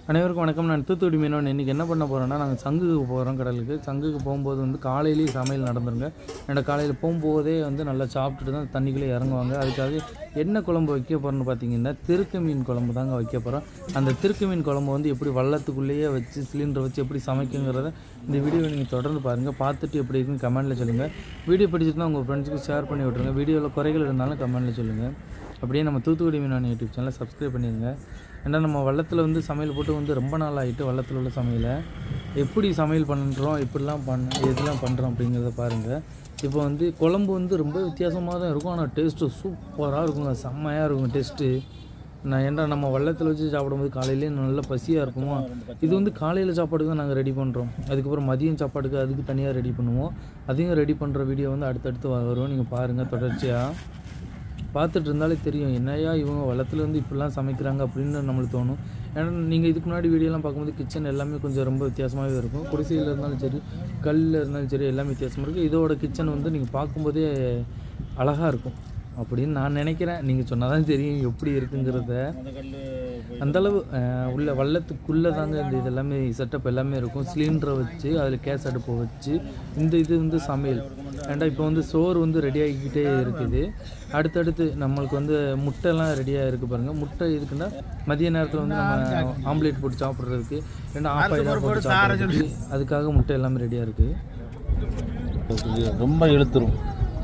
அனைவருக்கும் வணக்கம் நான் தூத்துக்குடி மீனவன் இன்றைக்கி என்ன பண்ண போகிறோன்னா நாங்கள் சங்குக்கு போகிறோம் கடலுக்கு சங்குக்கு போகும்போது வந்து காலையிலேயே சமையல் நடந்துருங்க என்னோட காலையில் போகும்போதே வந்து நல்லா சாப்பிட்டுட்டு தான் தண்ணிக்குள்ளே இறங்குவாங்க அதுக்காக என்ன குழம்பு வைக்க போகிறோன்னு பார்த்தீங்கன்னா திருக்க மீன் குழம்பு தாங்க வைக்க போகிறோம் அந்த திருக்க மீன் குழம்பு வந்து எப்படி வள்ளத்துக்குள்ளேயே வச்சு சிலிண்டரை வச்சு எப்படி சமைக்குங்கிறத இந்த வீடியோவை நீங்கள் தொடர்ந்து பாருங்கள் பார்த்துட்டு எப்படி இருக்குன்னு கமெண்ட்டில் சொல்லுங்கள் வீடியோ பிடிச்சிருந்தா உங்கள் ஃப்ரெண்ட்ஸுக்கு ஷேர் பண்ணி விட்ருங்க வீடியோவில் குறைகள் இருந்தாலும் கமெண்ட்டில் சொல்லுங்கள் அப்படியே நம்ம தூத்துக்குடி மீனான யூடியூப் சேனலை சப்ஸ்கிரைப் பண்ணிடுங்க ஏன்னா நம்ம வள்ளத்தில் வந்து சமையல் போட்டு வந்து ரொம்ப நாள் ஆகிட்டு வள்ளத்தில் உள்ள சமையலை எப்படி சமையல் பண்ணுறோம் எப்படிலாம் பண்ண எதுலாம் பண்ணுறோம் அப்படிங்கிறத பாருங்கள் இப்போ வந்து குழம்பு வந்து ரொம்ப வித்தியாசமாக தான் இருக்கும் ஆனால் டேஸ்ட்டு சூப்பராக இருக்குங்க செம்மையாக இருக்கும் டேஸ்ட்டு நான் ஏன்டா நம்ம வள்ளத்தில் வச்சு சாப்பிடும்போது காலையிலே நல்ல பசியாக இருக்குமா இது வந்து காலையில் சாப்பாடுக்கு தான் நாங்கள் ரெடி பண்ணுறோம் அதுக்கப்புறம் மதியம் சாப்பாடுக்கு அதுக்கு தனியாக ரெடி பண்ணுவோம் அதையும் ரெடி பண்ணுற வீடியோ வந்து அடுத்தடுத்து வ- வரும் நீங்கள் பாருங்கள் தொடர்ச்சியாக பார்த்துட்டு இருந்தாலே தெரியும் என்னையா இவங்க வளத்துல இருந்து இப்படிலாம் சமைக்கிறாங்க அப்படின்னு நம்மளுக்கு தோணும் ஏன்னா நீங்கள் இதுக்கு முன்னாடி வீடியோலாம் பார்க்கும்போது கிச்சன் எல்லாமே கொஞ்சம் ரொம்ப வித்தியாசமாகவே இருக்கும் குடிசையில் இருந்தாலும் சரி கல்லில் இருந்தாலும் சரி எல்லாமே வித்தியாசமாக இருக்குது இதோட கிச்சன் வந்து நீங்கள் பார்க்கும்போதே அழகாக இருக்கும் அப்படின்னு நான் நினைக்கிறேன் நீங்கள் சொன்னால் தான் தெரியும் எப்படி இருக்குங்கிறத அந்தளவு உள்ள வள்ளத்துக்குள்ளே தாங்க இந்த இது எல்லாமே செட்டப் எல்லாமே இருக்கும் சிலிண்டரை வச்சு அதில் கேஸ் அடுப்பை வச்சு இந்த இது வந்து சமையல் ஏன்டா இப்போ வந்து சோறு வந்து ரெடி ஆகிக்கிட்டே இருக்குது அடுத்தடுத்து நம்மளுக்கு வந்து முட்டைலாம் ரெடியாக இருக்குது பாருங்கள் முட்டை எதுக்குன்னா மதிய நேரத்தில் வந்து நம்ம ஆம்லேட் போட்டு சாப்பிட்றதுக்கு இல்லைன்னா ஆஃப் ஆயிலாக போட்டு சாப்பிட்றதுக்கு அதுக்காக முட்டை எல்லாமே ரெடியாக இருக்குது ரொம்ப இழுத்துரும்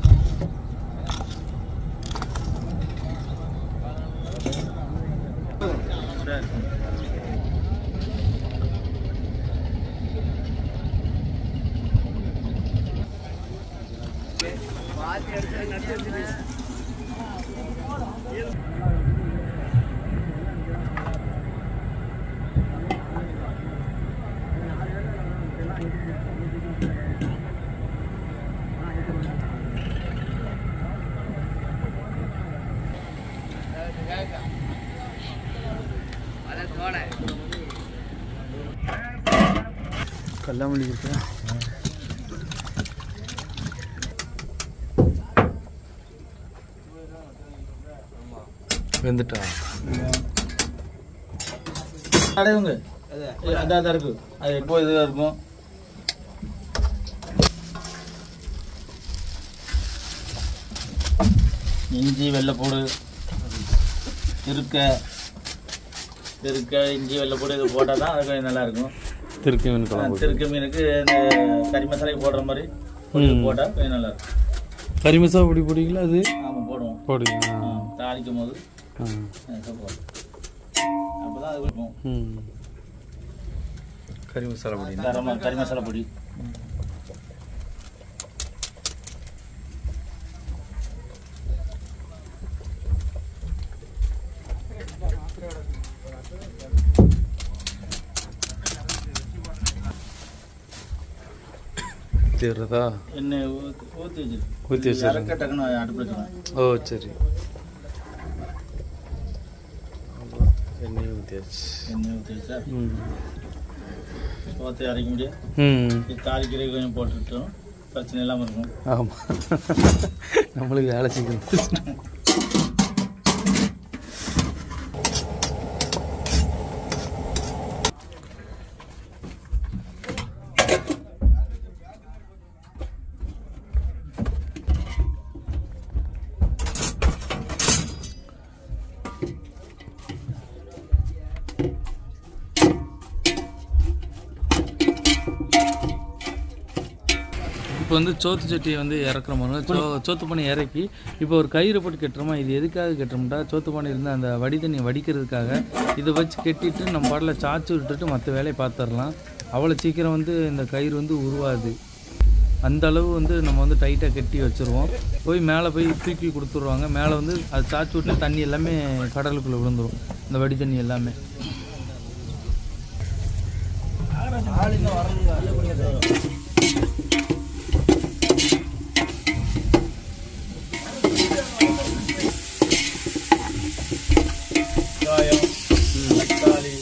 கல்லாமல்லி இருக்கு வெந்துட்டா அடையுங்க அதான் தான் இருக்கு அது எப்போ இதுவாக இருக்கும் இஞ்சி வெள்ளைப்பூடு திருக்க திருக்க இஞ்சி வெள்ளைப்பூடு இது போட்டால் தான் அது கொஞ்சம் நல்லா இருக்கும் திருக்கி மீன் குழம்பு திருக்க மீனுக்கு இந்த கறி மசாலாக்கு போடுற மாதிரி ம். போட்டால் கொஞ்சம் நல்லா இருக்கும் கறி மசாலா பொடி போடுவீங்களா அது ஆமாம் போடுவோம் போடுங்க ஆ, தாளிக்கும் போது ஆ அப்போ தான் அது இருக்கும் ம் கறி மசாலா பொடி கரம் கறி மசாலா பொடி தேர்றதா எண்ணெய் ஊற்றி ஊற்றி ஊற்றி வச்சிருக்கு வச்சிருங்க இறக்க டக்குன்னு அடுப்பில் வச்சுக்கணும் ஓ சரி எண்ணெய் ஊற்றியாச்சு எண்ணெய் ஊற்றி வச்சா ம் சோத்தை அரைக்க முடியும் ம் இது தாளிக்கிறதுக்கு கொஞ்சம் போட்டுட்டோம் பிரச்சனை இல்லாமல் இருக்கும் ஆமாம் நம்மளுக்கு வேலை சீக்கிரம் இப்போ வந்து சோத்து சட்டியை வந்து இறக்குற மாதிரி சோ சோத்து பானை இறக்கி இப்போ ஒரு கயிறு போட்டு கட்டுறோமா இது எதுக்காக கட்டுறோம்டா சோத்து பானை இருந்து அந்த வடி தண்ணியை வடிக்கிறதுக்காக இதை வச்சு கட்டிட்டு நம்ம பாட்டில் சாச்சு விட்டுட்டு மற்ற வேலையை பார்த்துடலாம் அவ்வளோ சீக்கிரம் வந்து இந்த கயிறு வந்து உருவாது அந்த அளவு வந்து நம்ம வந்து டைட்டாக கட்டி வச்சுருவோம் போய் மேலே போய் தூக்கி கொடுத்துருவாங்க மேலே வந்து அது சாச்சு விட்டு தண்ணி எல்லாமே கடலுக்குள்ளே விழுந்துரும் இந்த வடி தண்ணி எல்லாமே வெங்காயம் தக்காளி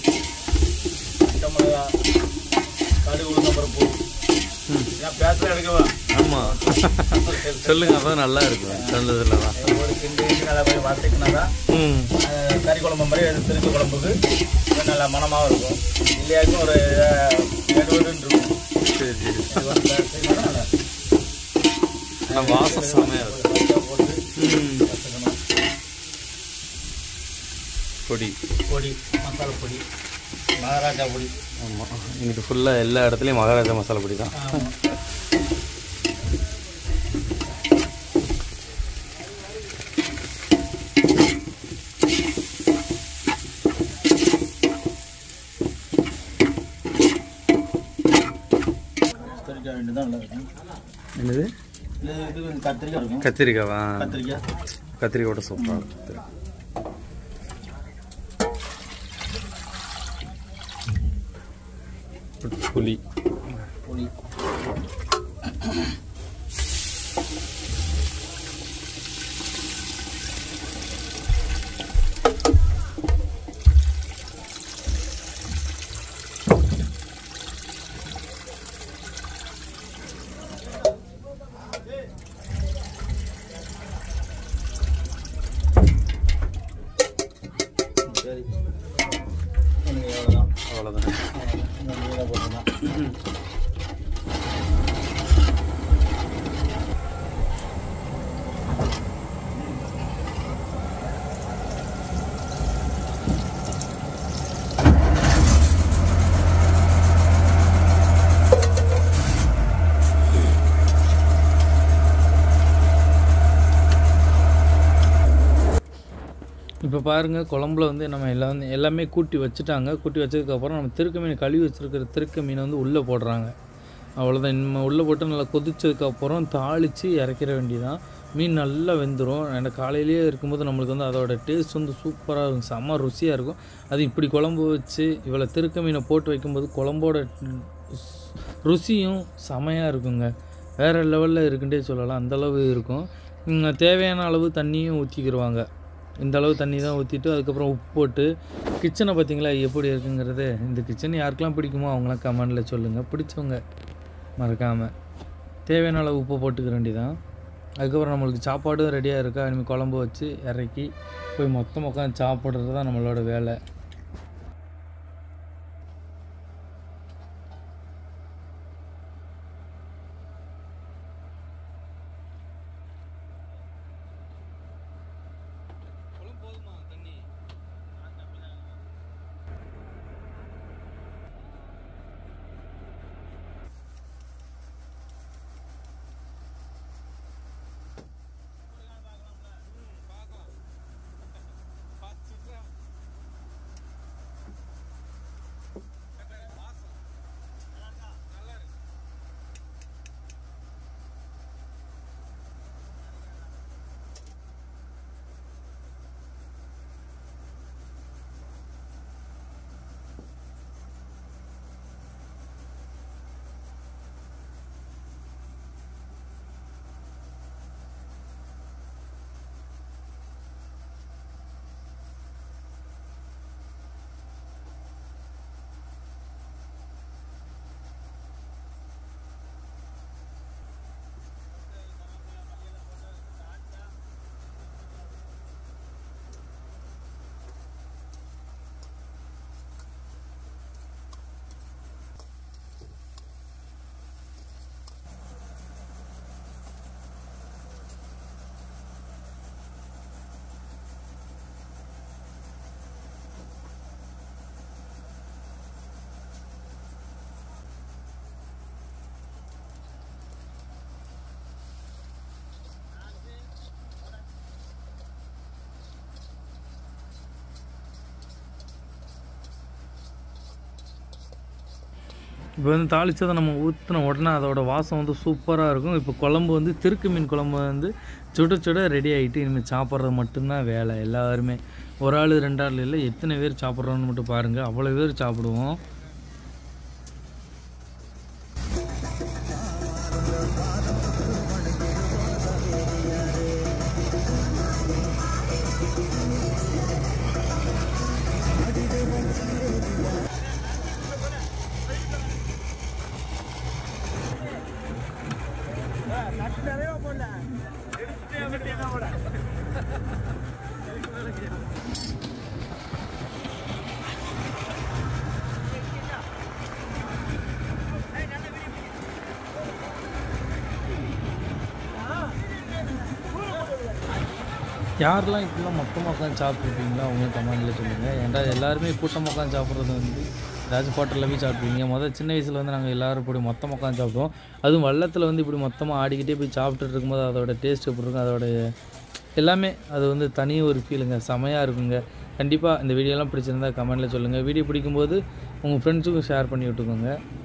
பச்சை மிளகா கடுகு உளுந்தம் பருப்பு ம் ஏன் பேசுகிற எடுக்கவா ஆமாம் ஆமாம் சொல்லுங்க அப்போ நல்லா இருக்கும் சொன்னதில் தான் ஒரு கிண்டி கிண்டி நல்லா போய் வதக்கினா தான் ம் அஹ், கறி குழம்பு மாதிரி அது திருச்சி குழம்புக்கு இன்னும் நல்லா மணமாகவும் இருக்கும் இல்லையாச்சும் ஒரு எழுபதுன்னு இருக்கும் சரி சரி இது வந்து செய்யணும் நல்லா. ஆனால் வாசம் செம்மையாக இருக்கும் லைட்டா போட்டு ம் வச்சுக்கணும் பொடி பொடி மசாலா பொடி மகாராஜா பொடி ஆமாம் இங்கிட்டு ஃபுல்லாக எல்லா இடத்துலையும் மகாராஜா மசாலா பொடி தான் ஆமாம் கத்திரிக்காய் வேண்டியதான் நல்லா இருக்கும் என்னது இது இது வந்து கத்திரிக்காய் இருக்கும் கத்திரிக்காவா கத்திரிக்காய் கத்திரிக்காயோட சூப்பராக இருக்கும் புளி பொடி சரி எனக்கு எவ்வளோதான் அவ்வளோதான் நீல போட்டுக்கலாம் இப்போ பாருங்கள் குழம்புல வந்து நம்ம எல்லாம் வந்து எல்லாமே கூட்டி வச்சுட்டாங்க கூட்டி வச்சதுக்கப்புறம் நம்ம திருக்க மீன் கழுவி வச்சுருக்கிற திருக்க மீனை வந்து உள்ளே போடுறாங்க அவ்வளோதான் நம்ம உள்ளே போட்டு நல்லா கொதிச்சதுக்கப்புறம் தாளித்து இறக்கிற வேண்டியதான் மீன் நல்லா வெந்துடும் ஏன்னா காலையிலேயே இருக்கும்போது நம்மளுக்கு வந்து அதோட டேஸ்ட் வந்து சூப்பராக இருக்கும் செம்ம ருசியாக இருக்கும் அது இப்படி குழம்பு வச்சு இவ்வளோ திருக்க மீனை போட்டு வைக்கும்போது குழம்போட ருசியும் செமையாக இருக்குங்க வேறு லெவலில் இருக்குன்றே சொல்லலாம் அந்தளவு இருக்கும் ம், தேவையான அளவு தண்ணியும் ஊற்றிக்கிடுவாங்க இந்த அளவு தண்ணி தான் ஊற்றிட்டு அதுக்கப்புறம் உப்பு போட்டு கிச்சனை பார்த்தீங்களா எப்படி இருக்குங்கிறது இந்த கிச்சன் யாருக்கெல்லாம் பிடிக்குமோ அவங்களாம் கமெண்டில் சொல்லுங்கள் பிடிச்சவங்க மறக்காமல் தேவையான அளவு உப்பு போட்டுக்க வேண்டியதான் அதுக்கப்புறம் நம்மளுக்கு சாப்பாடும் ரெடியாக இருக்கா இனிமேல் குழம்பு வச்சு இறக்கி போய் மொத்தம் உட்காந்து சாப்பிட்றது தான் நம்மளோட வேலை இப்போ வந்து தாளிச்சதை நம்ம ஊற்றின உடனே அதோட வாசம் வந்து சூப்பராக இருக்கும் இப்போ குழம்பு வந்து திருக்கு மீன் குழம்பு வந்து சுட சுட ரெடி ஆகிட்டு இனிமேல் சாப்பிட்றது மட்டும்தான் வேலை எல்லாருமே ஒரு ஆள் ரெண்டு ஆள் இல்லை எத்தனை பேர் சாப்பிட்றோன்னு மட்டும் பாருங்கள் அவ்வளோ பேர் சாப்பிடுவோம் யாரெல்லாம் இப்படிலாம் மொத்தமாக உட்காந்து சாப்பிட்ருப்பீங்களோ அவங்களும் கமெண்டில் சொல்லுங்கள் ஏன்டா எல்லாருமே கூட்டமாக உட்காந்து சாப்பிட்றது வந்து ஏதாச்சும் ஹோட்டலில் போய் சாப்பிடுவீங்க முதல் சின்ன வயசில் வந்து நாங்கள் எல்லோரும் இப்படி மொத்தமாக உட்காந்து சாப்பிடுவோம் அதுவும் வள்ளத்தில் வந்து இப்படி மொத்தமாக ஆடிக்கிட்டே போய் சாப்பிட்டுட்டு இருக்கும்போது அதோட டேஸ்ட் எப்படி இருக்கும் அதோட எல்லாமே அது வந்து தனி ஒரு ஃபீலுங்க செமையாக இருக்குங்க கண்டிப்பாக இந்த வீடியோலாம் பிடிச்சிருந்தா கமெண்ட்டில் சொல்லுங்கள் வீடியோ பிடிக்கும்போது உங்கள் ஃப்ரெண்ட்ஸுக்கும் ஷேர் பண்ணி விட்டுக்கோங்க